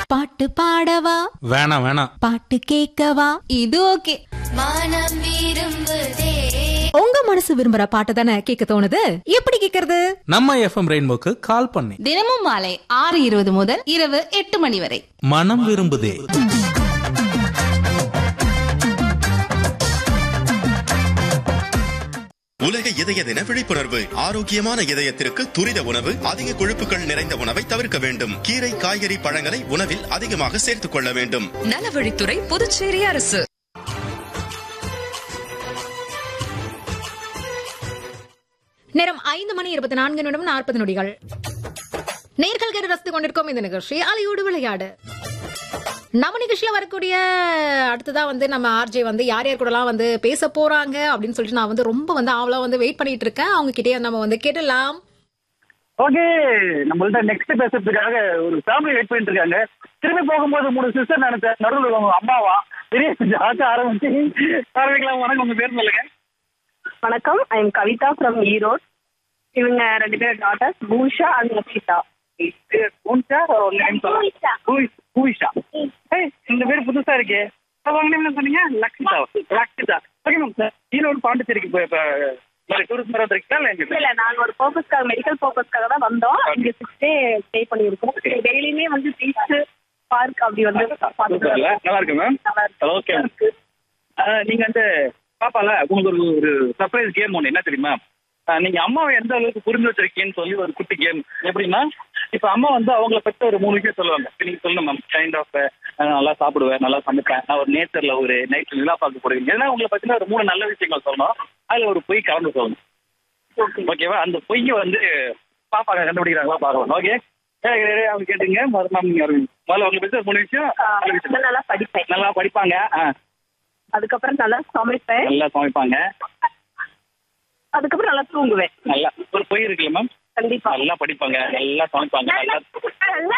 பாட்டு பாடவா வேணாம் வேணாம் பாட்டு கேட்கவா இது ஓகே மனம் விரும்புதே உங்க மனசு விரும்புற பாட்டு தானே கேட்க தோணுது எப்படி கேக்குறது நம்ம எஃப்எம் ரெயின்போக்கு கால் பண்ணி தினமும் மாலை ஆறு இருபது முதல் இரவு எட்டு மணி வரை மனம் விரும்புதே உலக இதய தின விழிப்புணர்வு ஆரோக்கியமான இதயத்திற்கு துரித உணவு அதிக கொழுப்புகள் நிறைந்த உணவை தவிர்க்க வேண்டும் கீரை காய்கறி பழங்களை உணவில் அதிகமாக சேர்த்துக் கொள்ள வேண்டும் நலவழித்துறை புதுச்சேரி அரசு நேரம் ஐந்து மணி இருபத்தி நான்கு நிமிடம் நாற்பது நொடிகள் நேர்கள் கேட்டு ரசித்துக் கொண்டிருக்கோம் இந்த நிகழ்ச்சி அலையோடு விளையாடு நம்ம நிகழ்ச்சியில வரக்கூடிய அடுத்ததா வந்து நம்ம ஆர்ஜே வந்து யார் யார் கூடலாம் வந்து பேச போறாங்க அப்படின்னு சொல்லிட்டு நான் வந்து ரொம்ப வந்து ஆவலா வந்து வெயிட் பண்ணிட்டு இருக்கேன் அவங்க கிட்டே நம்ம வந்து கேட்டலாம் ஓகே நம்மள்ட்ட நெக்ஸ்ட் பேசுறதுக்காக ஒரு ஃபேமிலி வெயிட் பண்ணிட்டு இருக்காங்க திரும்பி போகும்போது மூணு சிஸ்டர் நினைச்சேன் நடுவில் உங்க அம்மாவா பெரிய ஜாக்க ஆரம்பிச்சு ஆரம்பிக்கலாம் வணக்கம் உங்க பேர் சொல்லுங்க வணக்கம் I am Kavitha from Erode இவங்க ரெண்டு பேரும் டாட்டர்ஸ் பூஷா அண்ட் லக்ஷிதா பூன்ஷா ஒரு நேம் சொல்லுங்க பூயிஷ்- பூயிஷா ஏய் இந்த பேர் புதுசா இருக்கே அப்ப உங்க நேம் என்ன சொன்னீங்க Lakshitha Lakshitha okay ma'am sir Erode பாண்டிச்சேரிக்கு போய் இப்போ டூரிஸ்ட் மாதிரி இருக்கீங்களா இல்லை எங்க இல்ல நாங்க ஒரு பர்பஸ்க்காக மெடிக்கல் பர்பஸ்க்காக தான் வந்தோம் இங்க சிக்ஸ் டே ஸ்டே பண்ணியிருக்கோம் டெய்லியுமே வந்து பீச் பார்க் அப்படி வந்து பார்த்துட்டு சூப்பர்ல நல்லா இருக்கு மேம் நல்லா இருக்கு. ஓகே நீங்க வந்து பாப்பால உங்களுக்கு ஒரு ஒரு சர்ப்ரைஸ் கேம் ஒன்று என்ன தெரியுமா அஹ், நீங்க அம்மாவை எந்த அளவுக்கு புரிஞ்சு வச்சிருக்கீங்கன்னு சொல்லி ஒரு குட்டி கேம் எப்படின்னா இப்ப அம்மா வந்து அவங்கள பத்தி ஒரு மூணு விஷயம் சொல்லுவாங்க இப்ப நீங்க சொல்லணும் மேம் கைண்ட் ஆஃப் நல்லா சாப்பிடுவேன் நல்லா சமைப்பேன் நான் ஒரு நேச்சர்ல ஒரு நைட் நிலா பார்க்க போறீங்க ஏன்னா உங்களை பத்தின ஒரு மூணு நல்ல விஷயங்கள் சொல்லணும் அதுல ஒரு பொய் கலந்து சொல்லணும் ஓகேவா அந்த பொய்யை வந்து பாப்பா கண்டுபிடிக்கிறாங்களா பார்க்கலாம் ஓகே அவங்க கேட்டுங்க மறுநாள் நீங்க வருவீங்க முதல்ல உங்களை பத்தி ஒரு மூணு விஷயம் நல்ல விஷயம். நான் நல்லா படிப்பேன் நல்லா படிப்பாங்க ஆ, அதுக்கப்புறம் நல்லா சமைப்பேன் நல்லா சமைப்பாங்க அதுக்கப்புறம் நல்லா தூங்குவேன் நல்லா ஒரு பொய் இருக்குல்ல மேம் கண்டிப்பா நல்லா படிப்பாங்க நல்லா சமைப்பாங்க நல்லா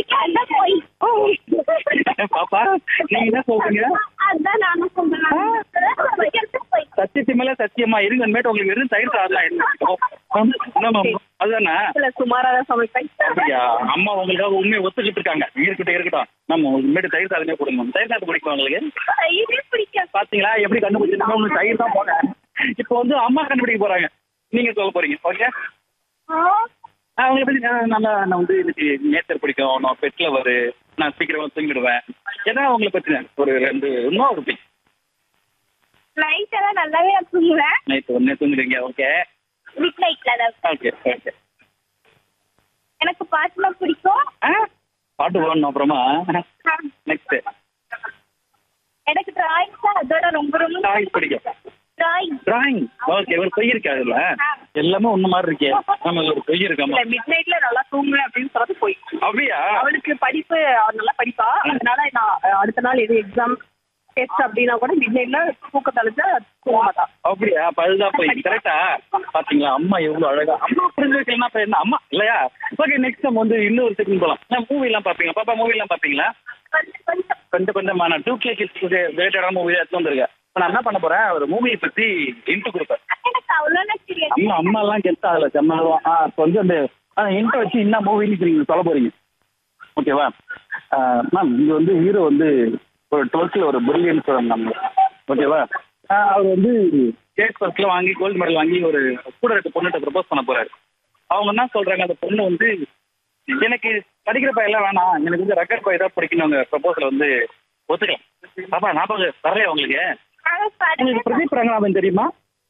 பாப்பா நீங்க என்ன சொல்றீங்க அதான் நானும் சொல்றேன் சத்தியத்து மேல சத்தியமா இருங்க மேட்டு உங்களுக்கு வெறும் தயிர் சாதம் என்ன மேம் அதுதானே இல்ல சுமாரா தான் சமைப்பேன் அப்படியா அம்மா உங்களுக்காக உண்மையை ஒத்துக்கிட்டு இருக்காங்க இருக்கட்டும் இருக்கட்டும் நம்ம உண்மையிட்டு தயிர் சாதமே கொடுங்க மேம் தயிர் சாதம் பிடிக்கும் உங்களுக்கு தயிரே பிடிக்காது பாத்தீங்களா எப்படி கண்டுபிடிச்சிருக்கோம் உங்களுக்கு தயிர் தான் போனேன் இப்போ வந்து அம்மா கண்டுபிடிக்க போறாங்க நீங்க சொல்ல போறீங்க ஓகே அவங்களை பத்தி நான் நல்லா நான் வந்து எனக்கு நேச்சர் பிடிக்கும் நான் பெட் லவர் நான் சீக்கிரமா தூங்கிடுவேன் ஏன்னா அவங்களை பத்தி ஒரு ரெண்டு இன்னும் ஒரு பிக் நைட் எல்லாம் நல்லாவே நான் தூங்குவேன் நைட் ஒன்னே தூங்கிடுவீங்க ஓகே மிட் நைட்ல ஓகே ஓகே எனக்கு பாட்டுலாம் பிடிக்கும் பாட்டு போடணும் அப்புறமா நெக்ஸ்ட் எனக்கு டிராயிங் தான் அதோட ரொம்ப ரொம்ப டிராயிங் பிடிக்கும் டிராயிங் டிராயிங் ஓகே ஒரு பொய் இருக்கு அதுல எல்லாமே ஒண்ணு மாதிரி இருக்கே நம்ம ஒரு பொய் இல்ல இருக்காம மிட் நைட்ல நல்லா தூங்குவேன் அப்படின்னு சொல்றது போய் அப்படியா அவளுக்கு படிப்பு அவ நல்லா படிப்பா அதனால நான் அஹ், அடுத்த நாள் எது எக்ஸாம் டெஸ்ட் அப்படின்னா கூட மிட் நைட்ல தூக்க தலைச்சா தூங்க மாட்டா அப்படியா அப்ப அதுதான் போய் கரெக்டா பாத்தீங்களா அம்மா எவ்வளவு அழகா அம்மா புரிஞ்சு வைக்கலாம் இப்ப என்ன அம்மா இல்லையா ஓகே நெக்ஸ்ட் நம்ம வந்து இன்னொரு செகண்ட் போலாம் மூவி எல்லாம் பாப்பீங்க பாப்பா மூவி எல்லாம் பாப்பீங்களா கொஞ்சம் கொஞ்சம் கொஞ்சம் கொஞ்சமா நான் டூ கே கிட்ஸ் ரிலேட்டடான மூவி எடுத்து வந்திருக்கேன் இப்போ நான் என்ன பண்ண போறேன் ஒரு மூவியை பத்தி இன்ட்டு கொடுப்பேன் எனக்கு அவ்வளோ தெரியாது அம்மா அம்மா எல்லாம் கெஸ்ட் ஆகல செம்மாவும் ஆ இப்போ வந்து அந்த இன்ட்டை வச்சு என்ன மூவின்னு நீங்க சொல்ல போறீங்க ஓகேவா மேம் இது வந்து ஹீரோ வந்து ஒரு டுவெல்த்தில் ஒரு பிரில்லியன் ஸ்டூடெண்ட் நம்ம ஓகேவா ஆஹ் அவர் வந்து ஸ்டேட் ஃபர்ஸ்ட்ல வாங்கி கோல்டு மெடல் வாங்கி ஒரு கூட இருக்க பொண்ணுகிட்ட ப்ரப்போஸ் பண்ண போறாரு அவங்க என்ன சொல்றாங்க அந்த பொண்ணு வந்து எனக்கு படிக்கிற பையெல்லாம் வேணாம் எனக்கு வந்து ரெக்கார்ட் பையன் தான் பிடிக்கணும் அவங்க ப்ரப்போசல் வந்து ஒத்துக்கலாம் பாப்பா ஞாபகம் வரலையா உங்களுக்கு உங்களுக்கு பிரதீப் ரங்கநாதன் தெரியுமா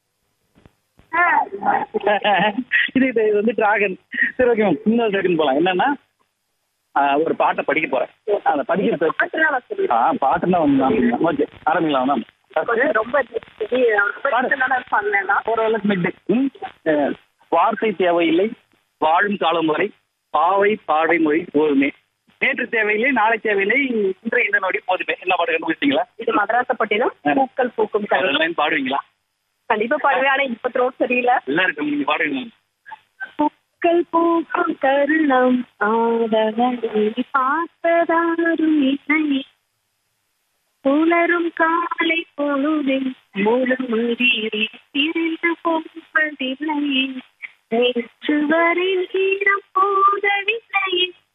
இது இது இது வந்து டிராகன் சரி ஓகே மேம் இன்னொரு செகண்ட் போகலாம் என்னன்னா ஆஹ் ஒரு பாட்டை படிக்க போறேன் அந்த படிக்கிற பாட்டுலாம் நான் சொல்லுவேன் ஆ பாட்டுன்னா வந்து ஓகே ஆரம்பிக்கலாம் மேம் கொஞ்சம் ரொம்ப இது ரொம்ப டிஃபரெண்டான பண்ணேன் ஓரளவுக்கு மிட் ம் அஹ் வார்த்தை தேவையில்லை வாழும் காலம் வரை பாவை பாடை மொழி போதுமே நேற்று தேவையில்லை நாளை தேவையில்லை இன்று இந்த நொடி போதுமே என்ன பாட்டு கண்டுபிடிச்சிங்களா இது மதராசப்பட்டினம் பூக்கள் பூக்கும் தருணம் அதெல்லாம் பாடுவீங்களா கண்டிப்பா பாடுவேன் ஆனா இப்ப த்ரோட் சரியில்லை எல்லாருக்கும் நீங்க பாடுவீங்க பூக்கள் பூக்கும் தருணம் ஆதவனை பார்த்ததாரும் இல்லை புலரும் காலை பொழுதில் முழுமதியில் திரிந்து போவதில்லை நேற்று வரை ஈரம் போதவில்லை